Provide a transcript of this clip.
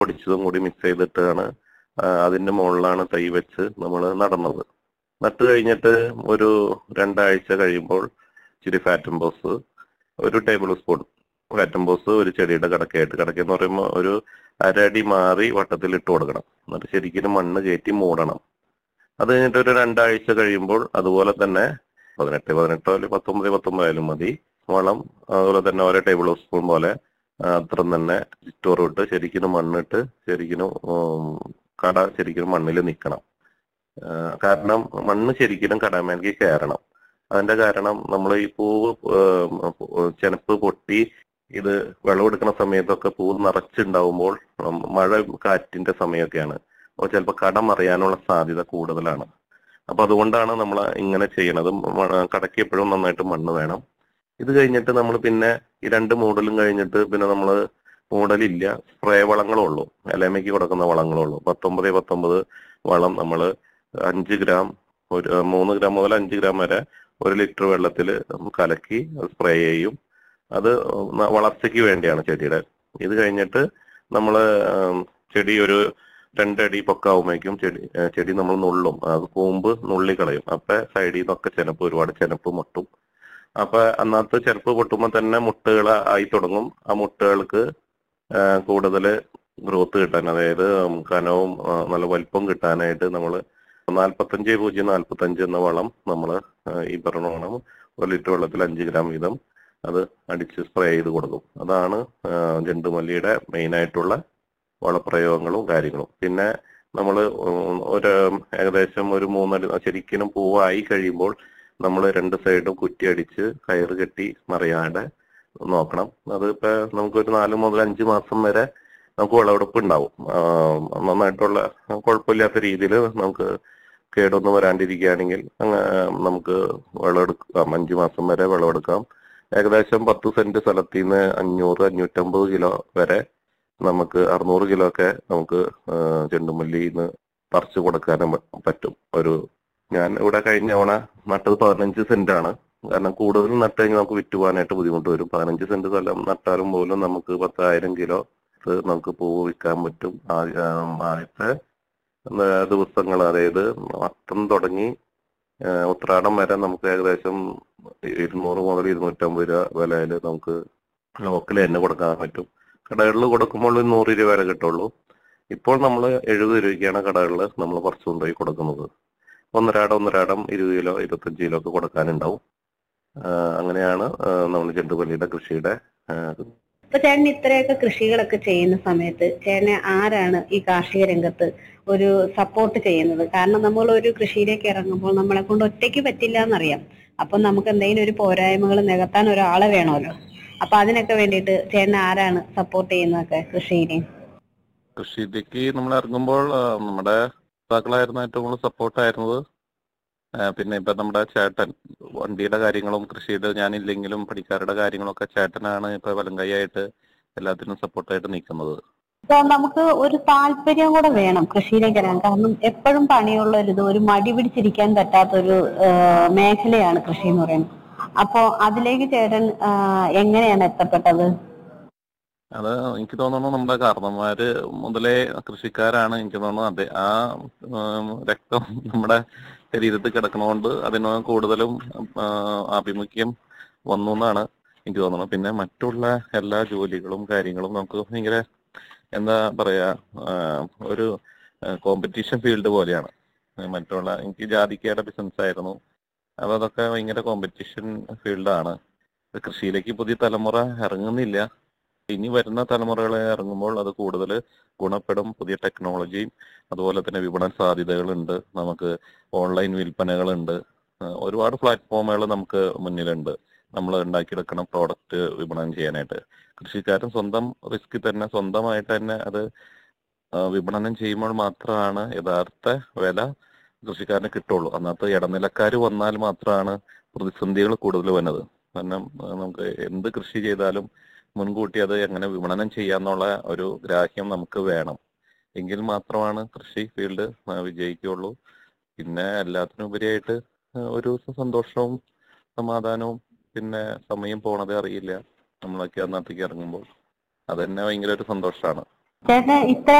പൊടിച്ചതും കൂടി മിക്സ് ചെയ്തിട്ടാണ് ആ, അതിന്റെ മുകളിലാണ് തൈ വെച്ച് നമ്മൾ നടന്നത് നട്ട് കഴിഞ്ഞിട്ട് ഒരു രണ്ടാഴ്ച കഴിയുമ്പോൾ ഇച്ചിരി ഫാറ്റംബോസ് ഒരു ടേബിൾ സ്പൂൺ ഫാറ്റംബോസ് ഒരു ചെടിയുടെ കടക്കയായിട്ട് കടക്കെന്ന് പറയുമ്പോൾ ഒരു അരടി മാറി വട്ടത്തിൽ ഇട്ട് കൊടുക്കണം എന്നിട്ട് ശരിക്കും മണ്ണ് കയറ്റി മൂടണം അത് കഴിഞ്ഞിട്ട് ഒരു രണ്ടാഴ്ച കഴിയുമ്പോൾ അതുപോലെ തന്നെ പതിനെട്ട് പതിനെട്ടോ അല്ലെങ്കിൽ പത്തൊമ്പത് പത്തൊമ്പത് ആയാലും മതി വളം അതുപോലെ തന്നെ ഓരോ ടേബിൾ സ്പൂൺ പോലെ ആ, അത്രയും തന്നെ സ്റ്റോർ ഇട്ട് ശരിക്കും മണ്ണിട്ട് ശരിക്കും ഉം, കട ശരിക്കും മണ്ണിൽ നിൽക്കണം ആ, കാരണം മണ്ണ് ശരിക്കും കടമേലേക്ക് കയറണം അതിന്റെ കാരണം നമ്മൾ ഈ പൂവ് ഉം, ചെനപ്പ് പൊട്ടി ഇത് വിളവെടുക്കുന്ന സമയത്തൊക്കെ പൂവ് നിറച്ചുണ്ടാവുമ്പോൾ ഉം, മഴ കാറ്റിന്റെ സമയമൊക്കെയാണ് അപ്പോൾ ചിലപ്പോൾ കടം അറിയാനുള്ള സാധ്യത കൂടുതലാണ് അപ്പൊ അതുകൊണ്ടാണ് നമ്മൾ ഇങ്ങനെ ചെയ്യണത് മ- കടയ്ക്ക് എപ്പോഴും നന്നായിട്ട് മണ്ണ് വേണം ഇത് കഴിഞ്ഞിട്ട് നമ്മൾ പിന്നെ ഈ രണ്ട് മൂടലും കഴിഞ്ഞിട്ട് പിന്നെ നമ്മൾ മൂടലില്ല സ്പ്രേ വളങ്ങളേ ഉള്ളൂ എലമയ്ക്ക് കൊടുക്കുന്ന വളങ്ങളേ ഉള്ളൂ പത്തൊമ്പത് പത്തൊമ്പത് വളം നമ്മൾ അഞ്ച് ഗ്രാം ഒരു ആ, മൂന്ന് ഗ്രാം മുതൽ അഞ്ച് ഗ്രാം വരെ ഒരു ലിറ്റർ വെള്ളത്തിൽ കലക്കി സ്പ്രേ ചെയ്യും അത് ന- വളർച്ചയ്ക്ക് വേണ്ടിയാണ് ചെടിയുടെ ഇത് കഴിഞ്ഞിട്ട് നമ്മൾ ചെടി ഒരു രണ്ടടി പൊക്കാവുമ്പോഴേക്കും ചെടി ആ, ചെടി നമ്മൾ നുള്ളും അത് കൂമ്പ് നുള്ളി കളയും അപ്പൊ സൈഡിൽ നിന്നൊക്കെ ചെനപ്പ് ഒരുപാട് ചെനപ്പ് മുട്ടും അപ്പൊ അന്നത്തെ ചെനപ്പ് പൊട്ടുമ്പോൾ തന്നെ മുട്ടുകൾ ആയി തുടങ്ങും ആ മുട്ടുകൾക്ക് കൂടുതൽ ഗ്രോത്ത് കിട്ടാൻ അതായത് കനവും ആ, നല്ല വലിപ്പം കിട്ടാനായിട്ട് നമ്മൾ നാൽപ്പത്തഞ്ച് പൂജ്യം നാൽപ്പത്തഞ്ച് എന്ന വളം നമ്മൾ ഈ പറഞ്ഞ വളം ഒരു ലിറ്റർ വെള്ളത്തിൽ അഞ്ച് ഗ്രാം വീതം അത് അടിച്ച് സ്പ്രേ ചെയ്ത് കൊടുക്കും അതാണ് ആ, ജണ്ടുമല്ലിയുടെ മെയിൻ ആയിട്ടുള്ള വളപ്രയോഗങ്ങളും കാര്യങ്ങളും പിന്നെ നമ്മൾ ഒരു ഏകദേശം ഒരു മൂന്നടി ശരിക്കും പൂവായി കഴിയുമ്പോൾ നമ്മൾ രണ്ട് സൈഡും കുറ്റി അടിച്ച് കയറ് കെട്ടി മറിയാതെ നോക്കണം അത് ഇപ്പൊ നമുക്കൊരു നാല് മുതൽ അഞ്ച് മാസം വരെ നമുക്ക് വിളവെടുപ്പ് ഉണ്ടാവും ആ, നന്നായിട്ടുള്ള കുഴപ്പമില്ലാത്ത രീതിയിൽ നമുക്ക് കേടൊന്നും വരാണ്ടിരിക്കുകയാണെങ്കിൽ അങ്ങ- നമുക്ക് വിളവെടുക്കാം അഞ്ച് മാസം വരെ വിളവെടുക്കാം ഏകദേശം പത്ത് സെന്റ് സ്ഥലത്തിൽ നിന്ന് അഞ്ഞൂറ് അഞ്ഞൂറ്റമ്പത് കിലോ വരെ നമുക്ക് അറുന്നൂറ് കിലോ ഒക്കെ നമുക്ക് ആ, ചെണ്ടുമല്ലിന്ന് പറിച്ചു കൊടുക്കാനും പറ്റും ഒരു ഞാൻ ഇവിടെ കഴിഞ്ഞ തവണ നട്ടത് പതിനഞ്ച് സെന്റ് ആണ് കാരണം കൂടുതൽ നട്ട് കഴിഞ്ഞാൽ നമുക്ക് വിറ്റുപോകാനായിട്ട് ബുദ്ധിമുട്ട് വരും പതിനഞ്ച് സെന്റ് സ്ഥലം നട്ടാലും പോലും നമുക്ക് പത്തായിരം കിലോ ഇത് നമുക്ക് പൂവ് വിൽക്കാൻ പറ്റും ആ- ആ, ആദ്യത്തെ ദിവസങ്ങൾ അതായത് അത്തം തുടങ്ങി ആ, ഉത്രാടം വരെ നമുക്ക് ഏകദേശം ഇരുന്നൂറ് മുതൽ ഇരുന്നൂറ്റമ്പത് രൂപ വിലയിൽ നമുക്ക് ലോക്കൽ തന്നെ കൊടുക്കാൻ പറ്റും കടകളിൽ കൊടുക്കുമ്പോൾ ഒരു നൂറ് രൂപ വരെ കിട്ടുള്ളൂ ഇപ്പോൾ നമ്മൾ എഴുപത് രൂപയ്ക്കാണ് കടകളിൽ നമ്മൾ കുറച്ച് കൊണ്ടുപോയി കൊടുക്കുന്നത് ഒന്നരാടം ഒന്നരാടം ഇരുപത് കിലോ ഇരുപത്തഞ്ച് കിലോ ഒക്കെ കൊടുക്കാനുണ്ടാവും ആ, അങ്ങനെയാണ് നമ്മൾ ചെണ്ടുമല്ലിയുടെ കൃഷിയുടെ ആ, അപ്പൊ ചേട്ടൻ ഇത്രയൊക്കെ കൃഷികളൊക്കെ ചെയ്യുന്ന സമയത്ത് ചേട്ടനെ ആരാണ് ഈ കാർഷിക രംഗത്ത് ഒരു സപ്പോർട്ട് ചെയ്യുന്നത് കാരണം നമ്മൾ ഒരു കൃഷിയിലേക്ക് ഇറങ്ങുമ്പോൾ നമ്മളെ കൊണ്ട് ഒറ്റയ്ക്ക് പറ്റില്ല എന്നറിയാം അപ്പൊ നമുക്ക് എന്തെങ്കിലും ഒരു പോരായ്മകൾ നികത്താൻ ഒരാളെ വേണമല്ലോ അപ്പൊ അതിനൊക്കെ വേണ്ടിയിട്ട് ചേട്ടൻ ആരാണ് സപ്പോർട്ട് ചെയ്യുന്നതൊക്കെ കൃഷിയിലെ കൃഷിയിലേക്ക് നമ്മൾ ഇറങ്ങുമ്പോൾ ആ, നമ്മുടെ നേതാക്കളായിരുന്നു ഏറ്റവും കൂടുതൽ സപ്പോർട്ടായിരുന്നത് പിന്നെ ഇപ്പൊ നമ്മുടെ ചേട്ടൻ വണ്ടിയുടെ കാര്യങ്ങളും കൃഷിയുടെ ഞാനില്ലെങ്കിലും പണിക്കാരുടെ കാര്യങ്ങളൊക്കെ ചേട്ടനാണ് ഇപ്പൊ വലങ്കൈയായിട്ട് എല്ലാത്തിനും സപ്പോർട്ടായിട്ട് നിൽക്കുന്നത് അപ്പൊ നമുക്ക് ഒരു താല്പര്യം കൂടെ വേണം കൃഷിയിലേക്ക് ഇറങ്ങാൻ കാരണം എപ്പോഴും പണിയുള്ള ഒരു ഇത് ഒരു മടി പിടിച്ചിരിക്കാൻ പറ്റാത്ത ഒരു മേഖലയാണ് കൃഷി എന്ന് പറയുന്നത് അപ്പോ അതിലേക്ക് ചേട്ടൻ ആ, എങ്ങനെയാണ് എത്തപ്പെട്ടത് അത് എനിക്ക് തോന്നുന്നു നമ്മുടെ കാരണന്മാര് മുതലേ കൃഷിക്കാരാണ് എനിക്ക് തോന്നുന്നു അതെ ആ ഉം, രക്തം നമ്മുടെ ശരീരത്തിൽ കിടക്കണോണ്ട് അതിന് കൂടുതലും ആ, ആഭിമുഖ്യം വന്നു എന്നാണ് എനിക്ക് തോന്നുന്നത് പിന്നെ മറ്റുള്ള എല്ലാ ജോലികളും കാര്യങ്ങളും നമുക്ക് ഭയങ്കര എന്താ പറയാ ആ, ഒരു കോമ്പറ്റീഷൻ ഫീൽഡ് പോലെയാണ് ആ, മറ്റുള്ള എനിക്ക് ജാതിക്കയുടെ ബിസിനസ് ആയിരുന്നു അപ്പൊ അതൊക്കെ ഭയങ്കര കോമ്പറ്റീഷൻ ഫീൽഡാണ് കൃഷിയിലേക്ക് പുതിയ തലമുറ ഇറങ്ങുന്നില്ല ഇനി വരുന്ന തലമുറകളെ ഇറങ്ങുമ്പോൾ അത് കൂടുതൽ ഗുണപ്പെടും പുതിയ ടെക്നോളജിയും അതുപോലെ തന്നെ വിപണന സാധ്യതകളുണ്ട് നമുക്ക് ഓൺലൈൻ വിൽപ്പനകളുണ്ട് ആ, ഒരുപാട് പ്ലാറ്റ്ഫോമുകൾ നമുക്ക് മുന്നിലുണ്ട് നമ്മൾ ഉണ്ടാക്കിയെടുക്കണം പ്രോഡക്റ്റ് വിപണനം ചെയ്യാനായിട്ട് കൃഷിക്കാരൻ സ്വന്തം റിസ്കിൽ തന്നെ സ്വന്തമായിട്ട് തന്നെ അത് ആ, വിപണനം ചെയ്യുമ്പോൾ മാത്രമാണ് യഥാർത്ഥ വില കൃഷിക്കാരന് കിട്ടുള്ളൂ അന്നത്തെ ഇടനിലക്കാർ വന്നാൽ മാത്രമാണ് പ്രതിസന്ധികൾ കൂടുതൽ വരുന്നത് കാരണം ആ, നമുക്ക് എന്ത് കൃഷി ചെയ്താലും മുൻകൂട്ടി അത് എങ്ങനെ വിപണനം ചെയ്യാന്നുള്ള ഒരു ഗ്രാഹ്യം നമുക്ക് വേണം എങ്കിൽ മാത്രമാണ് കൃഷി ഫീൽഡ് വിജയിക്കുകയുള്ളൂ പിന്നെ എല്ലാത്തിനും ഉപരിയായിട്ട് ആ, ഒരു സന്തോഷവും സമാധാനവും പിന്നെ സമയം പോണതേ അറിയില്ല നമ്മളൊക്കെ അന്നത്തേക്ക് ഇറങ്ങുമ്പോൾ അത് തന്നെ ഭയങ്കര ഒരു സന്തോഷമാണ് ചേട്ടൻ ഇത്ര